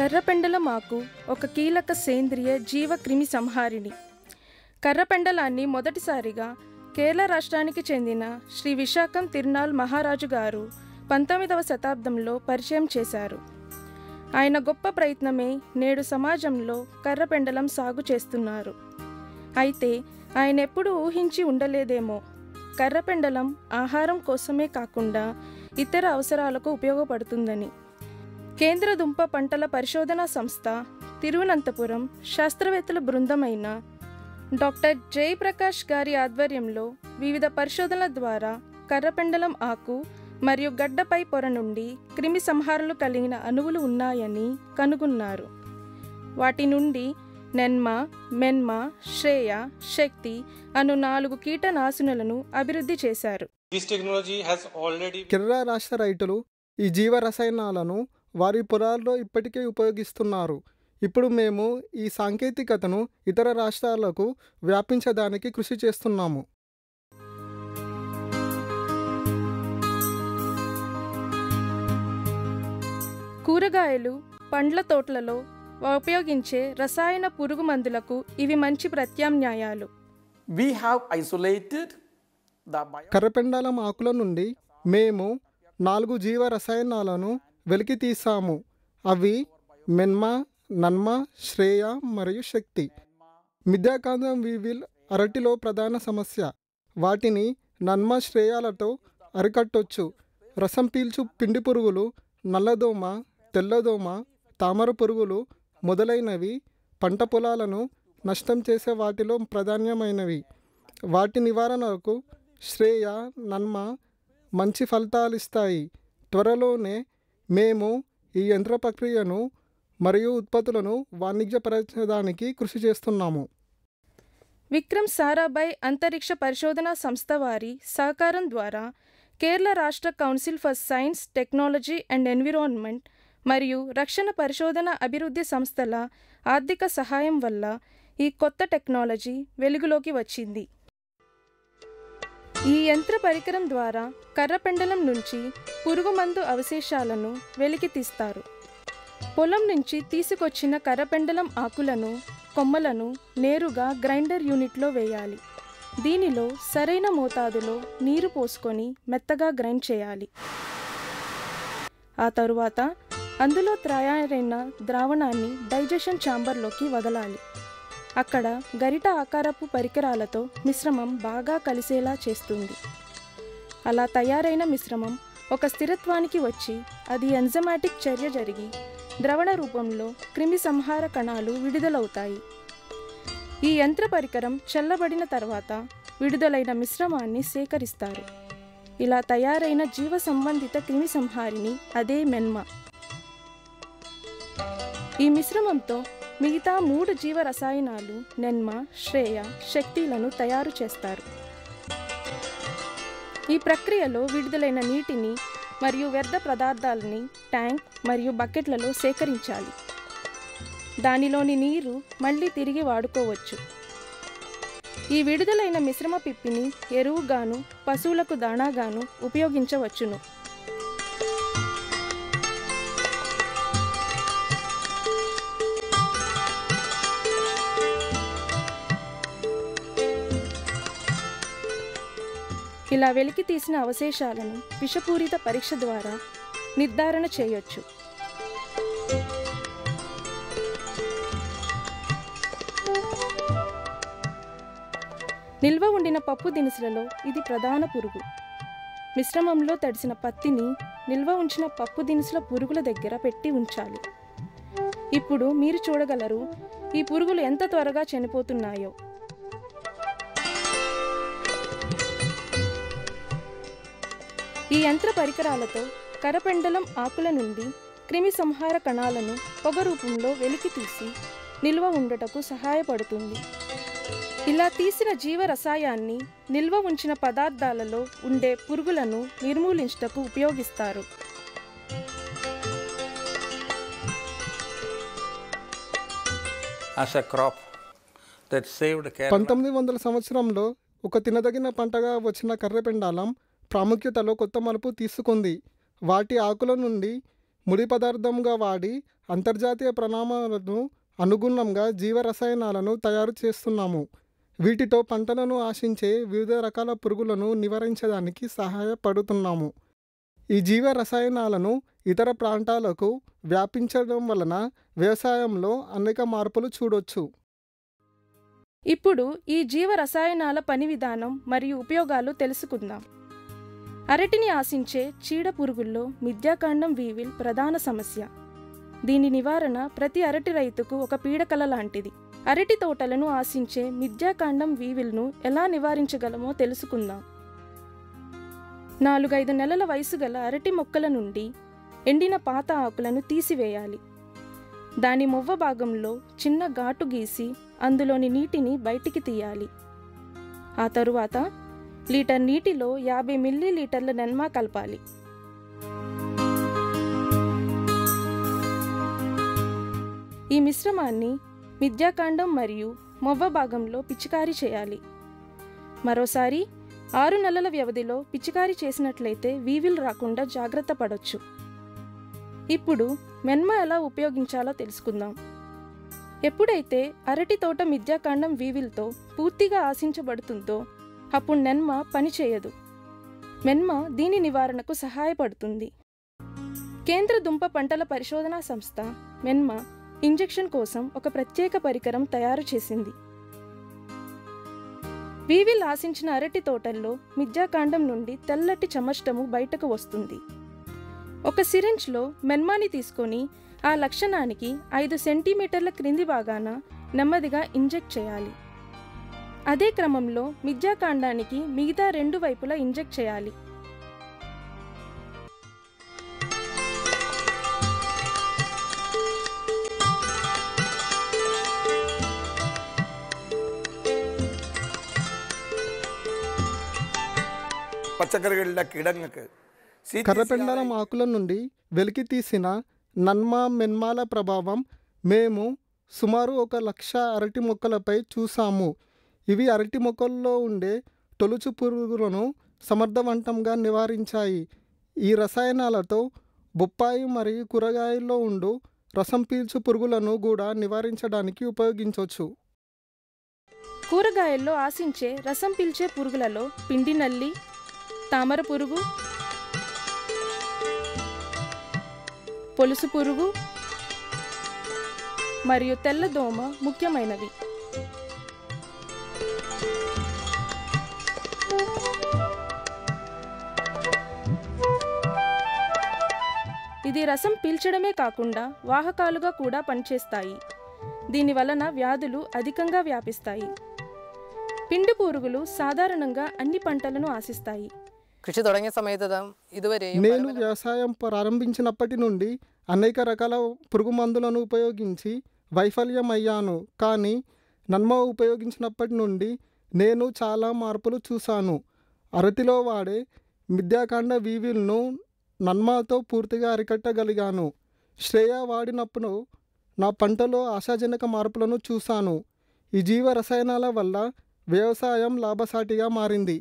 కర్రపెండలం ఆకు ఒక కీలక సేంద్రియ జీవ క్రిమి సంహారిణి కర్రపెండలాన్ని మొదటిసారిగా కేరళ రాష్ట్రానికి చెందిన శ్రీ విశాఖం తిరునాల్ మహారాజు గారు పంతొమ్మిదవ శతాబ్దంలో పరిచయం చేశారు ఆయన గొప్ప ప్రయత్నమే నేడు సమాజంలో కర్రపెండలం సాగు చేస్తున్నారు అయితే ఆయన ఎప్పుడు ఊహించి ఉండలేదేమో కర్రపెండలం ఆహారం కోసమే కాకుండా ఇతర అవసరాలకు ఉపయోగపడుతుందని కేంద్ర దుంప పంటల పరిశోధనా సంస్థ తిరువనంతపురం శాస్త్రవేత్తల బృందమైన డాక్టర్ జయప్రకాష్ గారి ఆధ్వర్యంలో వివిధ పరిశోధనల ద్వారా కర్రపెండలం ఆకు మరియు గడ్డపై పొర నుండి క్రిమి సంహారాలు కలిగిన అణువులు ఉన్నాయని కనుగొన్నారు వాటి నుండి నెన్మ మెన్మ శ్రేయ శక్తి అను నాలుగు కీటనాశునులను అభివృద్ధి చేశారు This technology has already Kerala రాష్ట్ర రైతులు ఈ జీవ రసాయనాలను వారి పొలాల్లో ఇప్పటికే ఉపయోగిస్తున్నారు ఇప్పుడు మేము ఈ సాంకేతికతను ఇతర రాష్ట్రాలకు వ్యాపించడానికి కృషి చేస్తున్నాము కూరగాయలు పండ్ల తోటలలో ఉపయోగించే రసాయన పురుగు మందులకు ఇవి మంచి ప్రత్యామ్నాయాలు We have isolated the bio- కర్రపెండాలం ఆకుల నుండి మేము నాలుగు జీవ రసాయనాలను వెలికి తీసాము అవి మెన్మ నన్మ శ్రేయ మరియు శక్తి మిథ్యాకాంతం వీవిల్ అరటిలో ప్రధాన సమస్య వాటిని నన్మ శ్రేయాలతో అరికట్టొచ్చు రసం పీల్చు పిండి పురుగులు నల్లదోమ తెల్లదోమ తామర పురుగులు మొదలైనవి పంట పొలాలను నష్టం చేసే వాటిలో ప్రధానమైనవి వాటి నివారణకు శ్రేయ నన్మ మంచి ఫలితాలిస్తాయి త్వరలోనే మేము ఈ యంత్ర ప్రక్రియను మరియు ఉత్పత్తులను వాణిజ్యపరచడానికి కృషి చేస్తున్నాము విక్రమ్ సారాభాయ్ అంతరిక్ష పరిశోధనా సంస్థ వారి సహకారం ద్వారా కేరళ రాష్ట్ర council for science technology and environment మరియు రక్షణ పరిశోధన అభివృద్ధి సంస్థల ఆర్థిక సహాయం వల్ల ఈ కొత్త టెక్నాలజీ వెలుగులోకి వచ్చింది ఈ యంత్ర పరికరం ద్వారా కర్రపెండలం నుంచి పురుగుమందు అవశేషాలను వెలికి తీస్తారు పొలం నుంచి తీసుకొచ్చిన కర్రపెండలం ఆకులను కొమ్మలను నేరుగా గ్రైండర్ యూనిట్లో వేయాలి దీనిలో సరైన మోతాదులో నీరు పోసుకొని మెత్తగా గ్రైండ్ చేయాలి ఆ తరువాత అందులో తయారైన ద్రావణాన్ని డైజెషన్ ఛాంబర్లోకి వదలాలి అక్కడ గరిట ఆకారపు పరికరాలతో మిశ్రమం బాగా కలిసేలా చేస్తుంది అలా తయారైన మిశ్రమం ఒక స్థిరత్వానికి వచ్చి అది ఎంజమాటిక్ చర్య జరిగి ద్రవణ రూపంలో క్రిమి సంహార కణాలు విడుదలవుతాయి ఈ యంత్ర పరికరం చల్లబడిన తర్వాత విడుదలైన మిశ్రమాన్ని సేకరిస్తారు ఇలా తయారైన జీవ సంబంధిత క్రిమి సంహారిని అదే మెన్మ ఈ మిశ్రమంతో మిగతా మూడు జీవ రసాయనాలు నెన్మ శ్రేయ శక్తిలను తయారు చేస్తారు ఈ ప్రక్రియలో విడుదలైన నీటిని మరియు వ్యర్థ పదార్థాలని ట్యాంక్ మరియు బకెట్లలో సేకరించాలి దానిలోని నీరు మళ్ళీ తిరిగి వాడుకోవచ్చు ఈ విడుదలైన మిశ్రమ పిప్పిని ఎరువుగాను పశువులకు దాణాగాను ఉపయోగించవచ్చును ఇలా వెలికి తీసిన అవశేషాలను విషపూరిత పరీక్ష ద్వారా నిర్ధారణ చేయొచ్చు నిల్వ ఉండిన పప్పు దినుసులలో ఇది ప్రధాన పురుగు మిశ్రమంలో తడిసిన పత్తిని నిల్వ ఉంచిన పప్పు దినుసుల పురుగుల దగ్గర పెట్టి ఉంచాలి ఇప్పుడు మీరు చూడగలరు ఈ పురుగులు ఎంత త్వరగా చనిపోతున్నాయో ఈ యంత్ర పరికరాలతో కరపెండలం ఆకుల నుండి క్రిమి సంహార కణాలను పొగ రూపంలో వెలికి తీసి నిల్వ ఉండటకు సహాయపడుతుంది ఇలా తీసిన జీవ రసాయాన్ని నిల్వ ఉంచిన పదార్థాలలో ఉండే పురుగులను నిర్మూలించటకు ఉపయోగిస్తారు as a crop that saved Kerala. పంతొమ్మిది వందల సంవత్సరంలో ఒక తినదగిన పంటగా వచ్చిన కర్రెపెండాలం ప్రాముఖ్యతలో కొత్త మలుపు తీసుకుంది వాటి ఆకుల నుండి ముడి పదార్థంగా వాడి అంతర్జాతీయ ప్రణామాలను అనుగుణంగా జీవరసాయనాలను తయారు చేస్తున్నాము వీటితో పంటలను ఆశించే వివిధ రకాల పురుగులను నివారించడానికి సహాయపడుతున్నాము ఈ జీవ రసాయనాలను ఇతర ప్రాంతాలకు వ్యాపించడం వలన వ్యవసాయంలో అనేక మార్పులు చూడొచ్చు ఇప్పుడు ఈ జీవ రసాయనాల పని విధానం మరియు ఉపయోగాలు తెలుసుకుందాం అరటిని ఆశించే చీడ పురుగుల్లో మిథ్యాకాండం వీవిల్ ప్రధాన సమస్య దీని నివారణ ప్రతి అరటి రైతుకు ఒక పీడకల లాంటిది అరటి తోటలను ఆశించే మిథ్యాకాండం వీవిల్ను ఎలా నివారించగలమో తెలుసుకుందాం నాలుగైదు నెలల వయసు గల అరటి మొక్కల నుండి ఎండిన పాత ఆకులను తీసివేయాలి దాని మొవ్వ భాగంలో చిన్న ఘాటు గీసి అందులోని నీటిని బయటికి తీయాలి ఆ తరువాత లీటర్ నీటిలో యాభై మిల్లీ లీటర్ల నెన్మా కలపాలి ఈ మిశ్రమాన్ని మిథ్యాకాండం మరియు మొవ్వ భాగంలో పిచికారీ చేయాలి మరోసారి ఆరు నెలల వ్యవధిలో పిచికారీ చేసినట్లయితే వీవిల్ రాకుండా జాగ్రత్త పడొచ్చు ఇప్పుడు మెన్మ ఎలా ఉపయోగించాలో తెలుసుకుందాం ఎప్పుడైతే అరటి తోట మిథ్యాకాండం వీవిల్తో పూర్తిగా ఆశించబడుతుందో అప్పుడు నెన్మ పనిచేయదు మెన్మ దీని నివారణకు సహాయపడుతుంది కేంద్ర దుంప పంటల పరిశోధనా సంస్థ మెన్మ ఇంజెక్షన్ కోసం ఒక ప్రత్యేక పరికరం తయారు చేసింది వీవిల్ ఆశించిన అరటి తోటల్లో మిథ్యాకాండం నుండి తెల్లటి చమష్టము బయటకు వస్తుంది ఒక సిరెంజ్లో మెన్మాని తీసుకొని ఆ లక్షణానికి ఐదు సెంటీమీటర్ల క్రింది భాగాన నెమ్మదిగా ఇంజెక్ట్ చేయాలి అదే క్రమంలో మిథ్యాకాండానికి మిగతా రెండు వైపులా ఇంజెక్ట్ చేయాలి പച്ചക്കറികളിലെ കിടങ്ങക്ക് CTC కర్రపెండలం ఆకుల నుండి వెలికి తీసిన నన్మా మెన్మాల ప్రభావం మేము సుమారు ఒక లక్ష అరటి మొక్కలపై చూసాము ఇవి అరటి మొక్కల్లో ఉండే తొలుచు పురుగులను సమర్థవంతంగా నివారించాయి ఈ రసాయనాలతో బొప్పాయి మరియు కూరగాయల్లో ఉండు రసం పీల్చు పురుగులను కూడా నివారించడానికి ఉపయోగించవచ్చు కూరగాయల్లో ఆశించే రసం పీల్చే పురుగులలో పిండి నల్లి తామర పురుగు పొలుసు పురుగు మరియు తెల్లదోమ ముఖ్యమైనవి ఇది రసం పీల్చడమే కాకుండా వాహకాలుగా కూడా పనిచేస్తాయి దీని వలన వ్యాధులు అధికంగా వ్యాపిస్తాయి పిండి పురుగులు సాధారణంగా అన్ని పంటలను ఆశిస్తాయి കൃഷി തുടങ്ങിയ സമയത്ത് ദാ ഇതുവരെയും പല నేను వ్యవసాయం ప్రారంభించినప్పటి నుండి అనేక రకాల పురుగు మందులను ఉపయోగించి వైఫల్యం అయ్యాను కానీ నన్మ ఉపయోగించినప్పటి నుండి నేను చాలా మార్పులు చూశాను అరటిలో వాడే మిథ్యాకాండ వీవిల్ను నన్మాతో పూర్తిగా అరికట్టగలిగాను శ్రేయ వాడినప్పుడు నా పంటలో ఆశాజనక మార్పులను చూశాను ఈ జీవ రసాయనాల వల్ల వ్యవసాయం లాభసాటిగా మారింది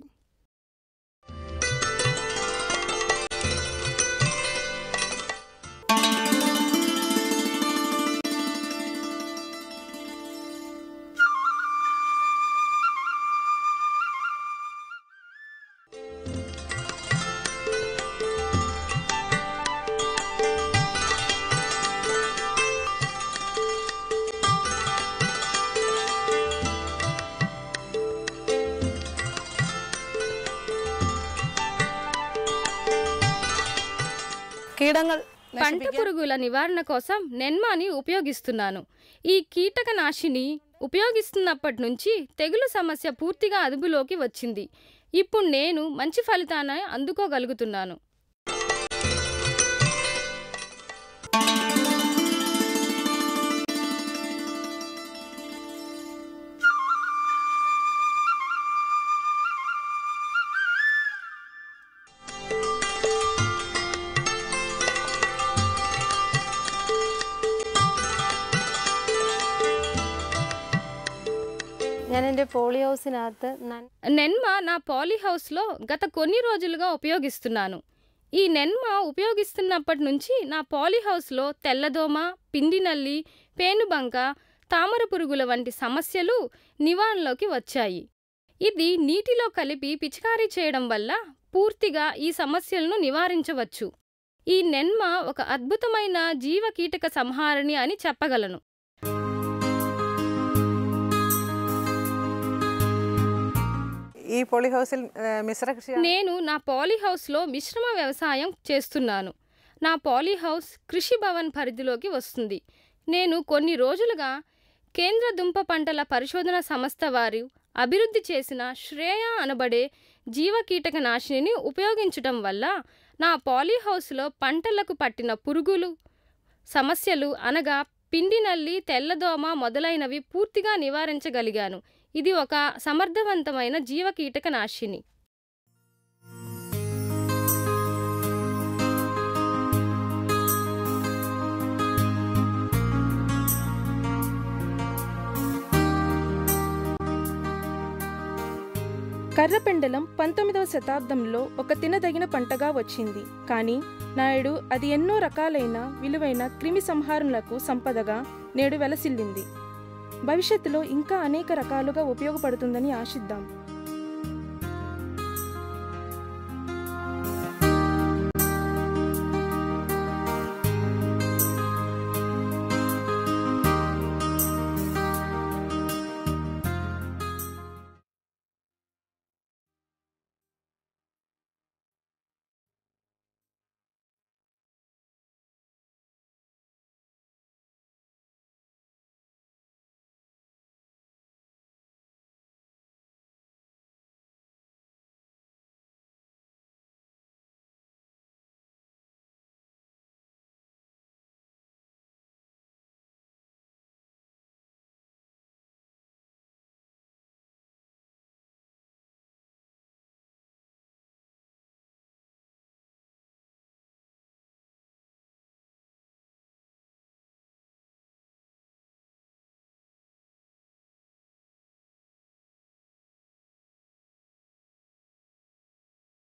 കീടങ്ങൾ పంట పురుగుల నివారణ కోసం నెన్మాని ఉపయోగిస్తున్నాను ఈ కీటకనాశిని ఉపయోగిస్తున్నప్పటి నుంచి తెగులు సమస్య పూర్తిగా అదుపులోకి వచ్చింది ఇప్పుడు నేను మంచి ఫలితాన్ని అందుకోగలుగుతున్నాను ഞാൻ എൻ്റെ പോളി ഹൗസിനകത്ത് നൻ నెన్మ నా పాలీ హౌస్లో గత కొన్ని రోజులుగా ఉపయోగిస్తున్నాను ఈ నెన్మ ఉపయోగిస్తున్నప్పటి నుంచి నా పాలీహౌస్లో తెల్లదోమ పిండినల్లి పేనుబంక తామర పురుగుల వంటి సమస్యలు నివారణలోకి వచ్చాయి ఇది నీటిలో కలిపి పిచికారీ చేయడం వల్ల పూర్తిగా ఈ సమస్యలను నివారించవచ్చు ఈ నెన్మ ఒక అద్భుతమైన జీవ కీటక సంహారిణి అని చెప్పగలను ఈ పోలీ హౌసిల్ ఆ, మిశ్ర కృషి నేను నా పాలీహౌస్లో మిశ్రమ వ్యవసాయం చేస్తున్నాను నా పాలీహౌస్ కృషి భవన్ పరిధిలోకి వస్తుంది నేను కొన్ని రోజులుగా కేంద్ర దుంప పంటల పరిశోధన సంస్థ వారు అభివృద్ధి చేసిన శ్రేయ అనబడే జీవకీటక నాశినిని ఉపయోగించటం వల్ల నా పాలీహౌస్లో పంటలకు పట్టిన పురుగులు సమస్యలు అనగా పిండి నల్లి తెల్లదోమ మొదలైనవి పూర్తిగా నివారించగలిగాను ఇది ఒక సమర్థవంతమైన జీవకీటక నాశిని కర్రపెండలం పంతొమ్మిదవ శతాబ్దంలో ఒక తినదగిన పంటగా వచ్చింది కానీ నాయుడు అది ఎన్నో రకాలైన విలువైన క్రిమి సంహారణలకు సంపదగా నేడు వెలసిల్లింది భవిష్యత్తులో ఇంకా అనేక రకాలుగా ఉపయోగపడుతుందని ఆశిద్దాం